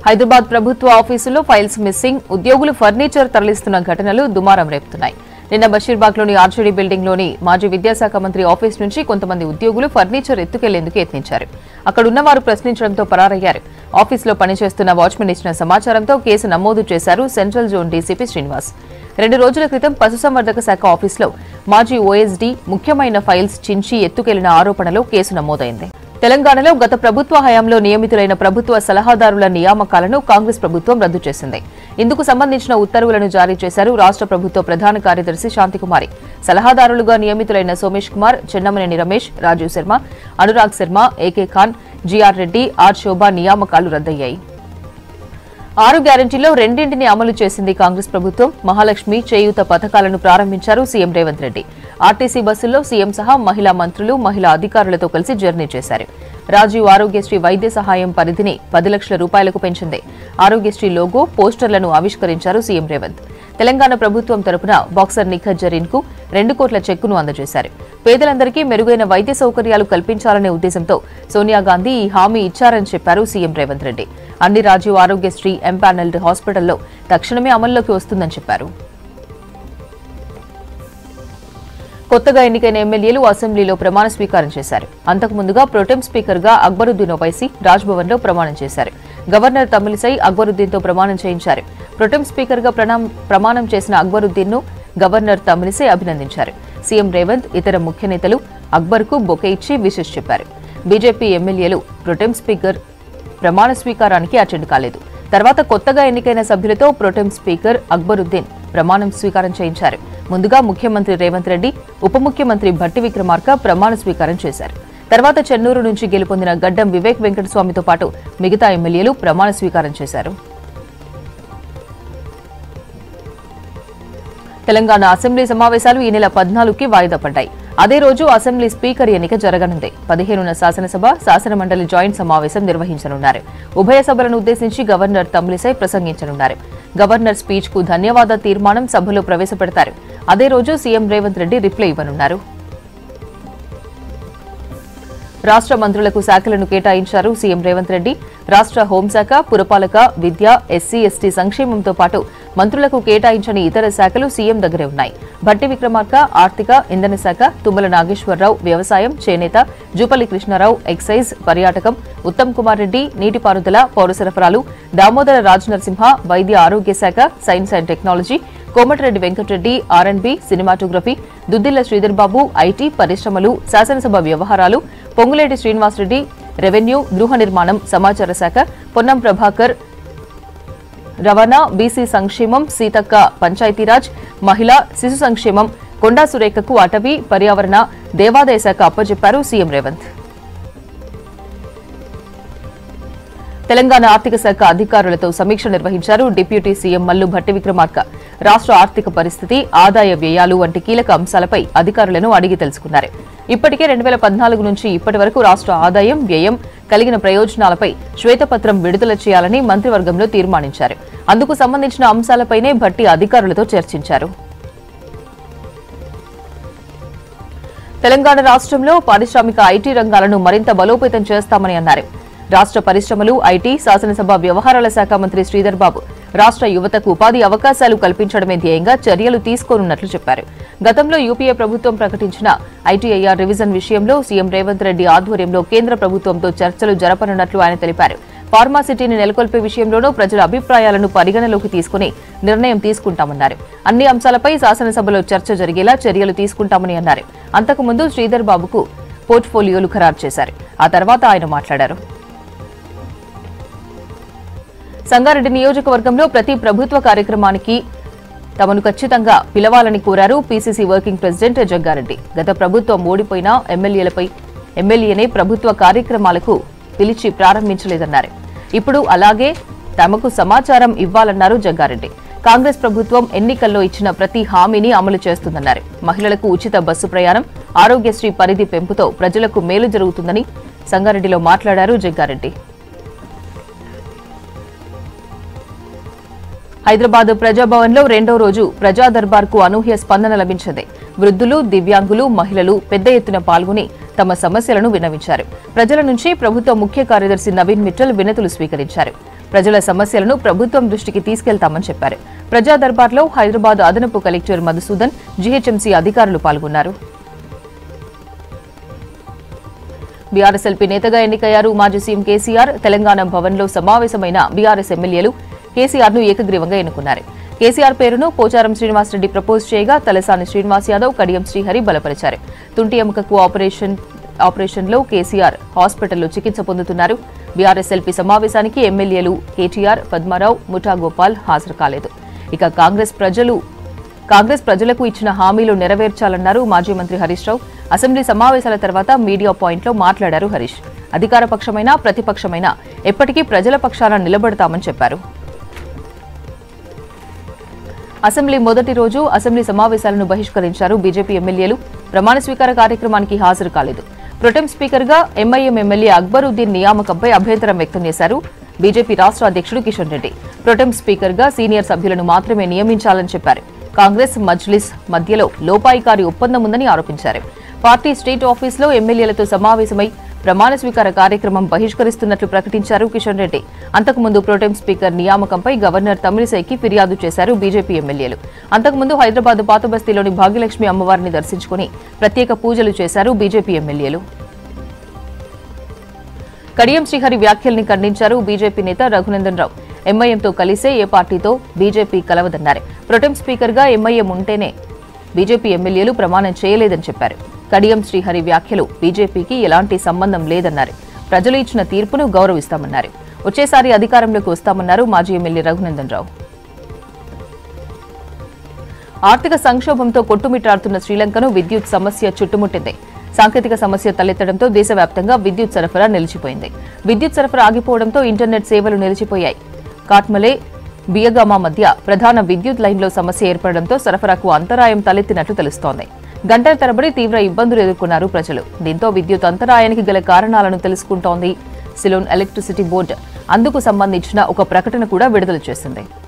హైదరాబాద్ ప్రభుత్వ ఆఫీసుల్లో files missing ఉద్యోగులు ఫర్నిచర్ తరలిస్తున్న ఘటనలు దుమారం రేపుతున్నాయి నిన్న బషీర్బాగ్లోని ఆర్జేడీ బిల్డింగ్లోని మాజీ విద్యాశాఖ మంత్రి ఆఫీస్ నుంచి కొంతమంది ఉద్యోగులు ఫర్నిచర్ ఎత్తుకెళ్లేందుకు యత్నించారు అక్కడున్న వారు ప్రశ్నించడంతో పరారయ్యారు ఆఫీసులో పనిచేస్తున్న వాచ్మెన్ ఇచ్చిన సమాచారంతో కేసు నమోదు చేశారు సెంట్రల్ జోన్ డీసీపీ శ్రీనివాస్ రెండు రోజుల క్రితం పశుసంవర్ధక శాఖ ఆఫీసులో మాజీ ఓఎస్డీ ముఖ్యమైన ఫైల్స్ చించి ఎత్తుకెళ్లిన ఆరోపణలో కేసు నమోదైంది తెలంగాణలో గత ప్రభుత్వ హయాంలో నియమితులైన ప్రభుత్వ సలహాదారుల నియామకాలను కాంగ్రెస్ ప్రభుత్వం రద్దు చేసింది ఇందుకు సంబంధించిన ఉత్తర్వులను జారీ చేశారు రాష్ట్ర ప్రభుత్వ ప్రధాన కార్యదర్శి శాంతికుమారి సలహాదారులుగా నియమితులైన Somesh Kumar Chennamaneni Ramesh Rajiv Sharma Anurag Sharma A K Khan G R Reddy R Shobha నియామకాలు రద్దయ్యాయి ఆరు గ్యారంటీలో రెండింటిని అమలు చేసింది కాంగ్రెస్ ప్రభుత్వం మహాలక్ష్మి చేయూత పథకాలను ప్రారంభించారు సీఎం రేవంత్ రెడ్డి ఆర్టీసీ బస్సుల్లో సీఎం సహా మహిళా మంత్రులు మహిళా అధికారులతో కలిసి జర్నీ చేశారు రాజీవ్ ఆరోగ్యశ్రీ వైద్య సహాయం పరిధిని పది లక్షల రూపాయలకు పెంచింది ఆరోగ్యశ్రీ లోగో పోస్టర్లను ఆవిష్కరించారు సీఎం రేవంత్ తెలంగాణ ప్రభుత్వం తరపున బాక్సర్ నిఖత్ జరీన్ కు రెండు కోట్ల చెక్కును అందజేశారు పేదలందరికీ మెరుగైన వైద్య సౌకర్యాలు కల్పించాలనే ఉద్దేశంతో సోనియా గాంధీ ఈ హామీ ఇచ్చారని చెప్పారు సీఎం రేవంత్ రెడ్డి అన్ని రాజీవ్ ఆరోగ్యశ్రీ ఎంపానల్డ్ హాస్పిటల్లో తక్షణమే అమల్లోకి వస్తుందని చెప్పారు కొత్తగా ఎన్నికైన ఎమ్మెల్యేలు అసెంబ్లీలో ప్రమాణ స్వీకారం చేశారు అంతకు ముందుగా ప్రొటెం స్పీకర్ గా అక్బరుద్దీన్ ఓవైసీ రాజ్భవన్ లో ప్రమాణం చేశారు గవర్నర్ తమిళిసై అక్బరుద్దీన్ తో ప్రమాణం చేయించారు ప్రొటెం స్పీకర్ గా ప్రణాం- ప్రమాణం చేసిన అక్బరుద్దీన్ ను గవర్నర్ తమిళిసై అభినందించారు సీఎం రేవంత్ ఇతర ముఖ్య నేతలు అక్బర్ కు బొకే ఇచ్చి విషెస్ చెప్పారు బీజేపీ ఎమ్మెల్యేలు ప్రొటెం స్పీకర్ ప్రమాణ స్వీకారానికి అటెండ్ కాలేదు తర్వాత కొత్తగా ఎన్నికైన సభ్యులతో ప్రొటెం స్పీకర్ అక్బరుద్దీన్ ప్రమాణం స్వీకారం చేయించారు ముందుగా ముఖ్యమంత్రి రేవంత్ రెడ్డి ఉప ముఖ్యమంత్రి భట్టి విక్రమార్క ప్రమాణ స్వీకారం చేశారు తర్వాత చెన్నూరు నుంచి గెలుపొందిన గడ్డం వివేక్ వెంకటస్వామితో పాటు మిగతా ఎమ్మెల్యేలు ప్రమాణ స్వీకారం చేశారు తెలంగాణ అసెంబ్లీ సమావేశాలు ఈ నెల పద్నాలుగుకి వాయిదా పడ్డాయి అదే రోజు అసెంబ్లీ స్పీకర్ ఎన్నిక జరగనుంది పదిహేనున శాసనసభ శాసనమండలి జాయింట్ సమావేశం నిర్వహించనున్నారు ఉభయ సభలను ఉద్దేశించి గవర్నర్ తమిళిసై ప్రసంగించనున్నారు గవర్నర్ స్పీచ్ కు ధన్యవాద తీర్మానం సభలో ప్రవేశపెడతారు అదే రోజు సీఎం రేవంత్ రెడ్డి రిప్లై ఇవ్వనున్నారు రాష్ట్ర మంత్రులకు శాఖలను కేటాయించారు సీఎం రేవంత్ రెడ్డి రాష్ట్ర హోంశాఖ పురపాలక విద్య ఎస్సీ ఎస్టీ సంక్షేమంతో పాటు మంత్రులకు కేటాయించని ఇతర శాఖలు సీఎం దగ్గరే ఉన్నాయి భట్టి విక్రమార్క ఆర్థిక ఇంధన శాఖ తుమ్మల నాగేశ్వరరావు వ్యవసాయం చేనేత జూపల్లి కృష్ణారావు ఎక్సైజ్ పర్యాటకం ఉత్తమ్ కుమార్ రెడ్డి నీటిపారుదల పౌర సరఫరాలు దామోదర రాజనరసింహ వైద్య ఆరోగ్య శాఖ science and technology Komatireddy Venkatreddy R and B cinematography Duddilla Sridhar Babu IT పరిశ్రమలు శాసనసభ వ్యవహారాలు పొంగులేటి శ్రీనివాసరెడ్డి రెవెన్యూ గృహ నిర్మాణం సమాచార శాఖ పొన్నం ప్రభాకర్ రవాణా బీసీ సంక్షేమం సీతక్క పంచాయతీరాజ్ మహిళా శిశు సంక్షేమం కొండా సురేఖకు అటవీ పర్యావరణ దేవాదాయ శాఖ అప్పచెప్పారు సీఎం రేవంత్ తెలంగాణ ఆర్థిక శాఖ అధికారులతో సమీక్ష నిర్వహించారు డిప్యూటీ సీఎం మల్లు భట్టి విక్రమార్క రాష్ట్ర ఆర్థిక పరిస్థితి ఆదాయ వ్యయాలు వంటి కీలక అంశాలపై అధికారులను అడిగి తెలుసుకున్నారు ఇప్పటికే రెండు వేల పద్నాలుగు నుంచి ఇప్పటి వరకు రాష్ట్ర ఆదాయం వ్యయం కలిగిన ప్రయోజనాలపై శ్వేతపత్రం విడుదల చేయాలని మంత్రివర్గంలో తీర్మానించారు అందుకు సంబంధించిన అంశాలపైనే భట్టి అధికారులతో చర్చించారు తెలంగాణ రాష్ట్రంలో పారిశ్రామిక ఐటీ రంగాలను మరింత బలోపేతం చేస్తామని అన్నారు రాష్ట్ర పరిశ్రమలు ఐటీ శాసనసభ వ్యవహారాల శాఖ మంత్రి శ్రీధర్ బాబు రాష్ట్ర యువతకు ఉపాధి అవకాశాలు కల్పించడమే ధ్యేయంగా చర్యలు తీసుకోనున్నట్లు చెప్పారు గతంలో యూపీఏ ప్రభుత్వం ప్రకటించిన ఐటీఐఆర్ రివిజన్ విషయంలో సీఎం రేవంత్ రెడ్డి ఆధ్వర్యంలో కేంద్ర ప్రభుత్వంతో చర్చలు జరపనున్నట్లు ఆయన తెలిపారు ఫార్మాసిటీని నెలకొల్పే విషయంలోనూ ప్రజల అభిప్రాయాలను పరిగణలోకి తీసుకుని నిర్ణయం తీసుకుంటామన్నారు అన్ని అంశాలపై శాసనసభలో చర్చ జరిగేలా చర్యలు తీసుకుంటామని అన్నారు అంతకుముందు శ్రీధర్ బాబుకు పోర్ట్ఫోలియోలు ఖరారు చేశారు ఆ తర్వాత ఆయన మాట్లాడారు సంగారెడ్డి నియోజకవర్గంలో ప్రతి ప్రభుత్వ కార్యక్రమానికి తమను ఖచ్చితంగా పిలవాలని కోరారు పీసీసీ వర్కింగ్ ప్రెసిడెంట్ జగ్గారెడ్డి గత ప్రభుత్వం ఓడిపోయిన ఎమ్మెల్యేలపై ఎమ్మెల్యేనే ప్రభుత్వ కార్యక్రమాలకు పిలిచి ప్రారంభించలేదన్నారు ఇప్పుడు అలాగే తమకు సమాచారం ఇవ్వాలన్నారు జగ్గారెడ్డి కాంగ్రెస్ ప్రభుత్వం ఎన్నికల్లో ఇచ్చిన ప్రతి హామీని అమలు చేస్తుందన్నారు మహిళలకు ఉచిత బస్సు ప్రయాణం ఆరోగ్యశ్రీ పరిధి పెంపుతో ప్రజలకు మేలు జరుగుతుందని సంగారెడ్డిలో మాట్లాడారు జగ్గారెడ్డి హైదరాబాద్ ప్రజాభవన్లో రెండో రోజు ప్రజా దర్బార్కు అనూహ్య స్పందన లభించింది వృద్ధులు దివ్యాంగులు మహిళలు పెద్ద ఎత్తున పాల్గొని తమ సమస్యలను విన్నవించారు ప్రజల నుంచి ప్రభుత్వ ముఖ్య కార్యదర్శి నవీన్ మిట్టల్ వినతులు స్వీకరించారు ప్రజల సమస్యలను ప్రభుత్వం దృష్టికి తీసుకెళ్తామని చెప్పారు ప్రజా దర్బార్లో హైదరాబాద్ అదనపు కలెక్టర్ మధుసూదన్ జీహెచ్ఎంసీ అధికారులు పాల్గొన్నారు బీఆర్ఎస్ ఎల్పీ నేతగా ఎన్నికయ్యారు మాజీ సీఎం కేసీఆర్ తెలంగాణ భవన్లో సమావేశమైన బీఆర్ఎస్ ఎమ్మెల్యేలు కేసీఆర్ ను ఏకగ్రీవంగా ఎన్నుకున్నారు కేసీఆర్ పేరును పోచారం శ్రీనివాసరెడ్డి ప్రపోజ్ చేయగా తలసాని శ్రీనివాస్ యాదవ్ కడియం శ్రీహరి బలపరిచారు తుంటి ఎముకకు ఆపరేషన్ ఆపరేషన్లో కేసీఆర్ హాస్పిటల్లో చికిత్స పొందుతున్నారు బీఆర్ఎస్ ఎల్పీ సమావేశానికి ఎమ్మెల్యేలు కేటీఆర్ పద్మారావు ముఠా గోపాల్ హాజరు కాలేదు ఇక కాంగ్రెస్ ప్రజలు కాంగ్రెస్ ప్రజలకు ఇచ్చిన హామీలు నెరవేర్చాలన్నారు మాజీ మంత్రి హరీష్ రావు అసెంబ్లీ సమావేశాల తర్వాత మీడియా పాయింట్లో మాట్లాడారు హరీష్ అధికార పక్షమైనా ప్రతిపక్షమైనా ఎప్పటికీ ప్రజల పక్షాన నిలబడతామని చెప్పారు అసెంబ్లీ మొదటి రోజు అసెంబ్లీ సమావేశాలను బహిష్కరించారు బీజేపీ ఎమ్మెల్యేలు ప్రమాణ స్వీకార కార్యక్రమానికి హాజరు కాలేదు ప్రొటెం స్పీకర్గా ఎంఐఎం ఎమ్మెల్యే అక్బరుద్దీన్ నియామకంపై అభ్యంతరం వ్యక్తం చేశారు బీజేపీ రాష్ట్ర అధ్యక్షుడు కిషన్ రెడ్డి ప్రొటెం స్పీకర్గా సీనియర్ సభ్యులను మాత్రమే నియమించాలని చెప్పారు కాంగ్రెస్ మజ్లిస్ మధ్యలో లోపాయికారి ఒప్పందం ఉందని ఆరోపించారు పార్టీ స్టేట్ ఆఫీసులో ఎమ్మెల్యేలతో సమావేశమై ప్రమాణ స్వీకార కార్యక్రమం బహిష్కరిస్తున్నట్లు ప్రకటించారు కిషన్ రెడ్డి అంతకుముందు ప్రోటెం స్పీకర్ నియామకంపై గవర్నర్ తమిళిసైకి ఫిర్యాదు చేశారు బీజేపీ ఎమ్మెల్యేలు అంతకుముందు హైదరాబాద్ పాతబస్తీలోని భాగ్యలక్ష్మి అమ్మవారిని దర్శించుకుని ప్రత్యేక పూజలు చేశారు బీజేపీ ఎమ్మెల్యేలు కడియం శ్రీహరి వ్యాఖ్యల్ని ఖండించారు బీజేపీ నేత రఘునందన్ రావు ఎంఐఎంతో కలిసే ఏ పార్టీతో బీజేపీ కలవదన్నారు ప్రొటెం స్పీకర్గా ఎంఐఎం ఉంటేనే బీజేపీ ఎమ్మెల్యేలు ప్రమాణం చేయలేదని చెప్పారు కడియం శ్రీహరి వ్యాఖ్యలు బీజేపీకి ఎలాంటి సంబంధం లేదన్నారు ప్రజలు ఇచ్చిన తీర్పును గౌరవిస్తామన్నారు వచ్చేసారి అధికారంలోకి వస్తామన్నారు మాజీ ఎమ్మెల్యే రఘునందన్ రావు ఆర్థిక సంక్షోభంతో కొట్టుమిట్టాడుతున్న శ్రీలంకను విద్యుత్ సమస్య చుట్టుముట్టింది సాంకేతిక సమస్య తలెత్తడంతో దేశవ్యాప్తంగా విద్యుత్ సరఫరా నిలిచిపోయింది విద్యుత్ సరఫరా ఆగిపోవడంతో ఇంటర్నెట్ సేవలు నిలిచిపోయాయి కాట్మలే బియగామా మధ్య ప్రధాన విద్యుత్ లైన్లో సమస్య ఏర్పడడంతో సరఫరాకు అంతరాయం తలెత్తినట్లు తెలుస్తోంది గంటల తరబడి తీవ్ర ఇబ్బందులు ఎదుర్కొన్నారు ప్రజలు దీంతో విద్యుత్ అంతరాయానికి గల కారణాలను తెలుసుకుంటోంది సిలోన్ ఎలక్ట్రిసిటీ బోర్డు అందుకు సంబంధించిన ఒక ప్రకటన కూడా విడుదల చేసింది